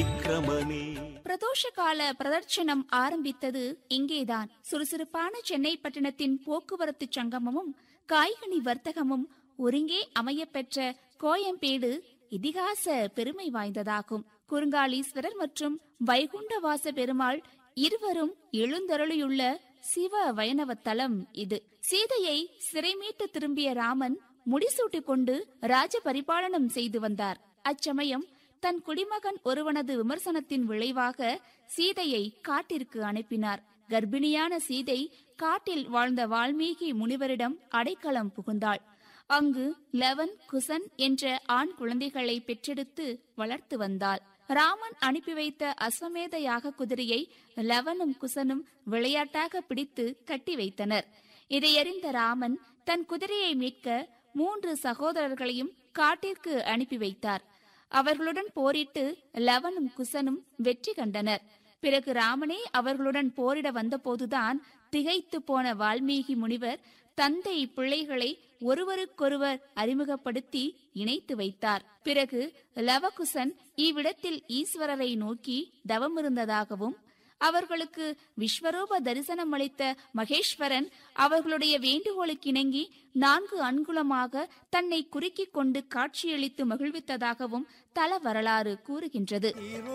விக்ரமனே பிரதோஷ கால பிரதர்ச்சனம் ஆரம்பித்தது இங்கேதான் சுறுசுறுப்பான சென்னை பட்டணத்தின் போக்குவரத்து சங்கமமும் காய்கனி வர்த்தகமும் ஒருங்கே அமையப்பெற்ற கோயம்பேடு இதிகாச பெருமை வாய்ந்ததாகும் குறுங்காலீஸ்வரர் மற்றும் வைகுண்டவாச பெருமாள் இருவரும் எழுந்தருளியுள்ள சிவ வைணவ தலம் இது சீதையை சிறைமீட்டு திரும்பிய ராமன் முடிசூட்டிக் கொண்டு ராஜ பரிபாலனம் செய்து வந்தார் அச்சமயம் தன் குடிமகன் ஒருவனது விமர்சனத்தின் விளைவாக சீதையை காட்டிற்கு அனுப்பினார் கர்ப்பிணியான சீதை காட்டில் வாழ்ந்த வால்மீகி முனிவரிடம் அடைக்கலம் புகுந்தாள் அங்கு லவன் குசன் என்ற ஆண் குழந்தைகளை பெற்றெடுத்து வளர்த்து வந்தாள் ராமன் அனுப்பி வைத்த அஸ்வமேத யாக குதிரையை லவனும் குசனும் விளையாட்டாக பிடித்து கட்டி வைத்தனர் இதையறிந்த ராமன் தன் குதிரையை மீட்க மூன்று சகோதரர்களையும் காட்டிற்கு அனுப்பி வைத்தார் அவர்களுடன் போரிட்டு லவனும் குசனும் வெற்றி கண்டனர் பிறகு ராமனே அவர்களுடன் போரிட வந்தபோதுதான் திகைத்து போன வால்மீகி முனிவர் தந்தை பிள்ளைகளை ஒருவருக்கொருவர் அறிமுகப்படுத்தி இணைத்து வைத்தார் பிறகு லவகுசன் இவ்விடத்தில் ஈஸ்வரரை நோக்கி தவமிருந்ததாகவும் அவர்களுக்கு விஸ்வரூப தரிசனம் அளித்த மகேஸ்வரன் அவர்களுடைய வேண்டுகோளுக்கிணங்கி நான்கு அன்குலமாக தன்னை குறுக்கிக் கொண்டு காட்சியளித்து மகிழ்வித்ததாகவும் தல வரலாறு கூறுகின்றது